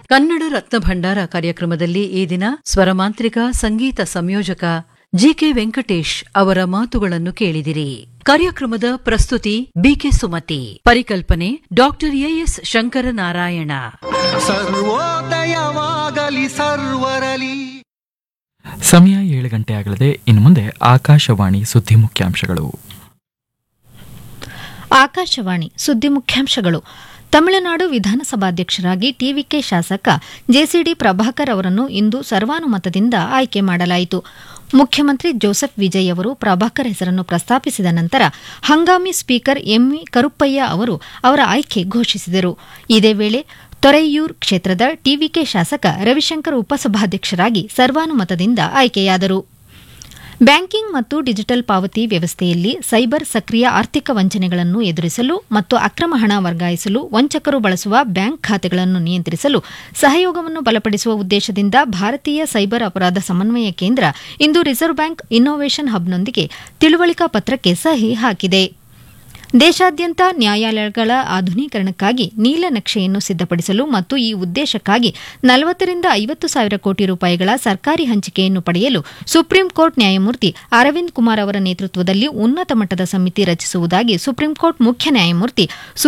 ಕನ್ನಡ ರತ್ನ ಭಂಡಾರ ಕಾರ್ಯಕ್ರಮದಲ್ಲಿ ಈ ದಿನ ಸ್ವರಮಾಂತ್ರಿಕ ಸಂಗೀತ ಸಂಯೋಜಕ ಜಿಕೆ ವೆಂಕಟೇಶ್ ಅವರ ಮಾತುಗಳನ್ನು ಕೇಳಿದಿರಿ ಕಾರ್ಯಕ್ರಮದ ಪ್ರಸ್ತುತಿ ಬಿಕೆ ಸುಮತಿ ಪರಿಕಲ್ಪನೆ ಡಾಕ್ಟರ್ ಎಎಸ್ ಶಂಕರನಾರಾಯಣ ಸರ್ವೋದಯವಾಗಲಿ ಸರ್ವರಲಿ ಸಮಯ ಏಳು ಗಂಟೆ ಆಗಲಿದೆ ಇನ್ನು ಮುಂದೆ ಆಕಾಶವಾಣಿ ಸುದ್ದಿ ಮುಖ್ಯಾಂಶಗಳು ಆಕಾಶವಾಣಿ ಸುದ್ದಿ ಮುಖ್ಯಾಂಶಗಳು ತಮಿಳುನಾಡು ವಿಧಾನಸಭಾಧ್ಯಕ್ಷರಾಗಿ ಟಿವಿಕೆ ಶಾಸಕ ಜೆಸಿಡಿ ಪ್ರಭಾಕರ್ ಅವರನ್ನು ಇಂದು ಸರ್ವಾನುಮತದಿಂದ ಆಯ್ಕೆ ಮಾಡಲಾಯಿತು ಮುಖ್ಯಮಂತ್ರಿ ಜೋಸೆಫ್ ವಿಜಯ್ ಅವರು ಪ್ರಭಾಕರ್ ಹೆಸರನ್ನು ಪ್ರಸ್ತಾಪಿಸಿದ ನಂತರ ಹಂಗಾಮಿ ಸ್ಪೀಕರ್ ಎಂವಿ ಕರುಪ್ಪಯ್ಯ ಅವರು ಅವರ ಆಯ್ಕೆ ಘೋಷಿಸಿದರು ಇದೇ ವೇಳೆ ತೊರೈಯೂರ್ ಕ್ಷೇತ್ರದ ಟಿವಿಕೆ ಶಾಸಕ ರವಿಶಂಕರ್ ಉಪಸಭಾಧ್ಯಕ್ಷರಾಗಿ ಸರ್ವಾನುಮತದಿಂದ ಆಯ್ಕೆಯಾದರು ಬ್ಯಾಂಕಿಂಗ್ ಮತ್ತು ಡಿಜಿಟಲ್ ಪಾವತಿ ವ್ಯವಸ್ಥೆಯಲ್ಲಿ ಸೈಬರ್ ಸಕ್ರಿಯ ಆರ್ಥಿಕ ವಂಚನೆಗಳನ್ನು ಎದುರಿಸಲು ಮತ್ತು ಅಕ್ರಮ ಹಣ ವರ್ಗಾಯಿಸಲು ವಂಚಕರು ಬಳಸುವ ಬ್ಯಾಂಕ್ ಖಾತೆಗಳನ್ನು ನಿಯಂತ್ರಿಸಲು ಸಹಯೋಗವನ್ನು ಬಲಪಡಿಸುವ ಉದ್ದೇಶದಿಂದ ಭಾರತೀಯ ಸೈಬರ್ ಅಪರಾಧ ಸಮನ್ವಯ ಕೇಂದ್ರ ಇಂದು ರಿಸರ್ವ್ ಬ್ಯಾಂಕ್ ಇನ್ನೋವೇಷನ್ ಹಬ್ನೊಂದಿಗೆ ತಿಳುವಳಿಕಾ ಪತ್ರಕ್ಕೆ ಸಹಿ ಹಾಕಿದೆ ದೇಶಾದ್ಯಂತ ನ್ಯಾಯಾಲಯಗಳ ಆಧುನೀಕರಣಕ್ಕಾಗಿ ನೀಲನಕ್ಷೆಯನ್ನು ಸಿದ್ಧಪಡಿಸಲು ಮತ್ತು ಈ ಉದ್ದೇಶಕ್ಕಾಗಿ ನಲವತ್ತರಿಂದ ಐವತ್ತು ಸಾವಿರ ಕೋಟಿ ರೂಪಾಯಿಗಳ ಸರ್ಕಾರಿ ಹಂಚಿಕೆಯನ್ನು ಪಡೆಯಲು ಸುಪ್ರೀಂ ಕೋರ್ಟ್ ನ್ಯಾಯಮೂರ್ತಿ ಅರವಿಂದ್ ಕುಮಾರ್ ಅವರ ನೇತೃತ್ವದಲ್ಲಿ ಉನ್ನತ ಮಟ್ಟದ ಸಮಿತಿ ರಚಿಸುವುದಾಗಿ ಸುಪ್ರೀಂ ಕೋರ್ಟ್ ಮುಖ್ಯ ನ್ಯಾಯಮೂರ್ತಿ